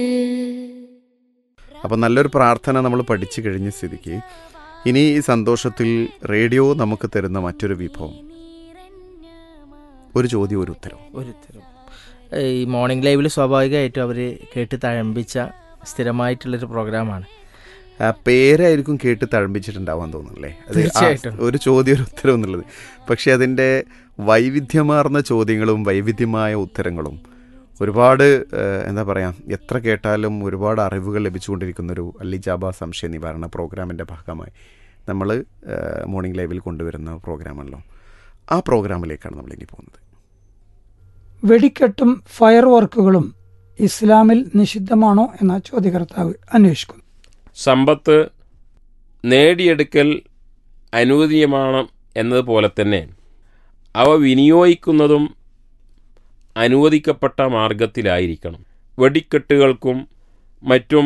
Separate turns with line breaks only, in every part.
അപ്പോൾ നല്ലൊരു പ്രാർത്ഥന നമ്മൾ പഠിച്ചു കഴിഞ്ഞ സ്ഥിതിക്ക് ഇനി ഈ സന്തോഷത്തിൽ റേഡിയോ നമുക്ക് തരുന്ന മറ്റൊരു വിഭവം ഒരു ചോദ്യം ഒരു ഉത്തരം
ഒരു ഉത്തരം ഈ മോർണിംഗ് ലൈവിൽ സ്വാഭാവികമായിട്ടും അവർ കേട്ട് തഴമ്പിച്ച സ്ഥിരമായിട്ടുള്ളൊരു പ്രോഗ്രാമാണ്
ആ പേരായിരിക്കും കേട്ട് തഴമ്പിച്ചിട്ടുണ്ടാവാൻ തോന്നുന്നല്ലേ അത് ആ
തീർച്ചയായിട്ടും.
ഒരു ചോദ്യം ഒരു ഉത്തരം എന്നുള്ളത് പക്ഷെ അതിൻ്റെ വൈവിധ്യമാർന്ന ചോദ്യങ്ങളും വൈവിധ്യമായ ഉത്തരങ്ങളും ഒരുപാട് ഏഹ്, എന്താ പറയുക എത്ര കേട്ടാലും ഒരുപാട് അറിവുകൾ ലഭിച്ചുകൊണ്ടിരിക്കുന്നൊരു അല്ലിജാബ സംശയ നിവാരണ പ്രോഗ്രാമിൻ്റെ ഭാഗമായി നമ്മൾ മോർണിംഗ് ലൈവിൽ കൊണ്ടുവരുന്ന പ്രോഗ്രാമല്ലോ ആ പ്രോഗ്രാമിലേക്കാണ് നമ്മൾ ഇനി പോകുന്നത്
വെടിക്കെട്ടും ഫയർ വർക്കുകളും ഇസ്ലാമിൽ നിഷിദ്ധമാണോ എന്ന ചോദ്യകർത്താവ് അന്വേഷിക്കുന്നു
സമ്പത്ത് നേടിയെടുക്കൽ അനുവദനീയമാണ് എന്നതുപോലെ തന്നെ അവ വിനിയോഗിക്കുന്നതും അനുവദിക്കപ്പെട്ട മാർഗത്തിലായിരിക്കണം വെടിക്കെട്ടുകൾക്കും മറ്റും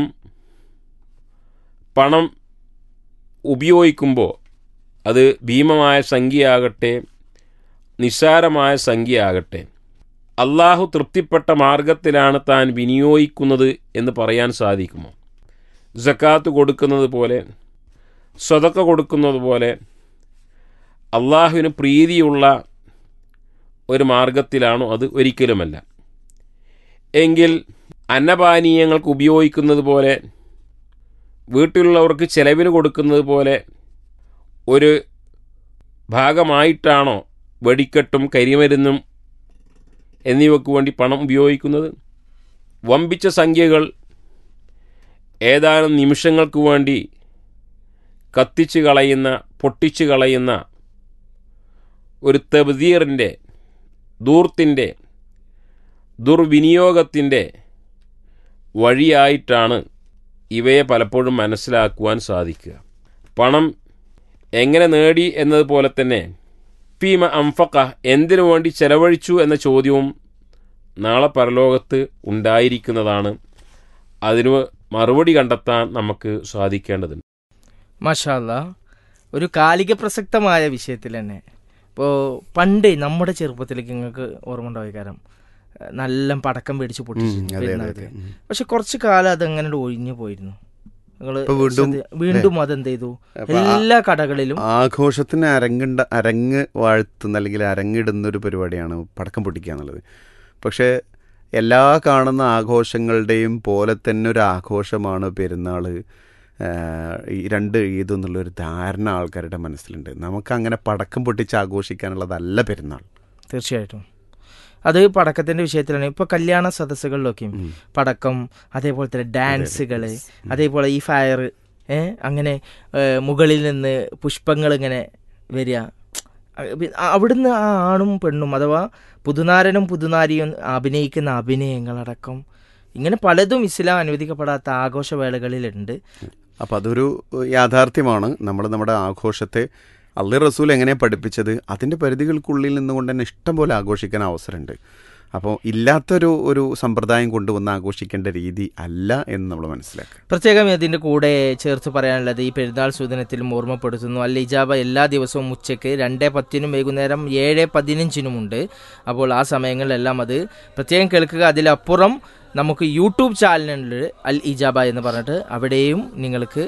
പണം ഉപയോഗിക്കുമ്പോൾ അത് ഭീമമായ സംഖ്യയാകട്ടെ നിസ്സാരമായ സംഖ്യയാകട്ടെ അള്ളാഹു തൃപ്തിപ്പെട്ട മാർഗത്തിലാണ് താൻ വിനിയോഗിക്കുന്നത് എന്ന് പറയാൻ സാധിക്കുമോ ജക്കാത്ത് കൊടുക്കുന്നത് പോലെ സ്വതക്ക കൊടുക്കുന്നത് പോലെ അള്ളാഹുവിന് പ്രീതിയുള്ള ഒരു മാർഗത്തിലാണോ അത് ഒരിക്കലുമല്ല എങ്കിൽ അന്നപാനീയങ്ങൾക്ക് ഉപയോഗിക്കുന്നത് പോലെ വീട്ടിലുള്ളവർക്ക് ചെലവിന് കൊടുക്കുന്നത് പോലെ ഒരു ഭാഗമായിട്ടാണോ വെടിക്കെട്ടും കരിമരുന്നും എന്നിവയ്ക്ക് വേണ്ടി പണം ഉപയോഗിക്കുന്നത് വമ്പിച്ച സംഖ്യകൾ ഏതാനും നിമിഷങ്ങൾക്ക് വേണ്ടി കത്തിച്ച് കളയുന്ന പൊട്ടിച്ച് കളയുന്ന ഒരു തെബദീറിൻ്റെ ദൂർത്തിൻ്റെ ദുർവിനിയോഗത്തിൻ്റെ വഴിയായിട്ടാണ് ഇവയെ പലപ്പോഴും മനസ്സിലാക്കുവാൻ സാധിക്കുക പണം എങ്ങനെ നേടി എന്നതുപോലെ തന്നെ ഫീമ അംഫക്ക എന്തിനു വേണ്ടി ചെലവഴിച്ചു എന്ന ചോദ്യവും നാളെ പരലോകത്ത് ഉണ്ടായിരിക്കുന്നതാണ് അതിന് മറുപടി കണ്ടെത്താൻ നമുക്ക് സാധിക്കേണ്ടതുണ്ട്
മഷാല്ല ഒരു കാലിക പ്രസക്തമായ വിഷയത്തിൽ തന്നെ ഇപ്പോൾ പണ്ട് നമ്മുടെ ചെറുപ്പത്തിലേക്ക് നിങ്ങൾക്ക് ഓർമ്മ ഉണ്ടാവും കാരണം നല്ല പടക്കം മേടിച്ച്
ഉം,
പൊട്ടിച്ചു
അതെ അതെ
പെരുന്നാൾക്ക്.
അതെ ഉം.
പക്ഷെ കുറച്ച് കാലം അതങ്ങനെ ഒഴിഞ്ഞു പോയിരുന്നു നിങ്ങൾ
ഇപ്പൊ വീണ്ടും,
വീണ്ടും അതെന്ത് ചെയ്തു
അപ്പൊ ആ-
എല്ലാ കടകളിലും
ആഘോഷത്തിന് അരങ്ങുണ്ട അരങ്ങ് വാഴ്ത്തുന്ന അല്ലെങ്കിൽ അരങ്ങിടുന്ന ഒരു പരിപാടിയാണ് പടക്കം പൊട്ടിക്കുക എന്നുള്ളത് പക്ഷേ എല്ലാ കാണുന്ന ആഘോഷങ്ങളുടെയും പോലെ തന്നെ ഒരു ആഘോഷമാണ് പെരുന്നാൾ ഈ രണ്ട് ഈദ് എന്നുള്ളൊരു ധാരണ ആൾക്കാരുടെ മനസ്സിലുണ്ട് നമുക്ക് അങ്ങനെ പടക്കം പൊട്ടിച്ച് ആഘോഷിക്കാനുള്ളതല്ല പെരുന്നാൾ
തീർച്ചയായിട്ടും അത് പടക്കത്തിന്റെ വിഷയത്തിലാണ് ഇപ്പൊ കല്യാണ സദസ്സുകളിലൊക്കെയും
ഉം.
പടക്കം അതേപോലെ തന്നെ ഡാൻസുകൾ അതേപോലെ ഈ ഫയർ ഏ അങ്ങനെ ഏ, മുകളിൽ നിന്ന് പുഷ്പങ്ങൾ ഇങ്ങനെ വരിക അ- അവിടുന്ന് ആ ആണും പെണ്ണും അഥവാ പുതുനാരനും പുതുനാരിയും അഭിനയിക്കുന്ന അഭിനയങ്ങളടക്കം ഇങ്ങനെ പലതും ഇസ്ലാം അനുവദിക്കപ്പെടാത്ത ആഘോഷവേളകളിലുണ്ട്
അപ്പോൾ അതൊരു യാഥാർത്ഥ്യമാണ് നമ്മൾ നമ്മുടെ ആഘോഷത്തെ അള്ളി റസൂൽ എങ്ങനെയാണ് പഠിപ്പിച്ചത് അതിൻ്റെ പരിധികൾക്കുള്ളിൽ നിന്നുകൊണ്ട് തന്നെ ഇഷ്ടം പോലെ ആഘോഷിക്കാൻ അവസരമുണ്ട് അപ്പോൾ ഇല്ലാത്തൊരു ഒരു സമ്പ്രദായം കൊണ്ടുവന്ന് ആഘോഷിക്കേണ്ട രീതി അല്ല എന്ന് നമ്മൾ മനസ്സിലാക്കുക
പ്രത്യേകം ഇതിൻ്റെ കൂടെ ചേർത്ത് പറയാനുള്ളത് ഈ പെരുന്നാൾ സൂചനത്തിലും ഓർമ്മപ്പെടുത്തുന്നു അൽ ഇജാബ എല്ലാ ദിവസവും ഉച്ചയ്ക്ക് രണ്ട് പത്തിനും വൈകുന്നേരം ഏഴ് പതിനഞ്ചിനുമുണ്ട് അപ്പോൾ ആ സമയങ്ങളിലെല്ലാം അത് പ്രത്യേകം കേൾക്കുക അതിലപ്പുറം നമുക്ക് യൂട്യൂബ് ചാനലുണ്ട് അൽ ഇജാബ എന്ന് പറഞ്ഞിട്ട് അവിടെയും നിങ്ങൾക്ക്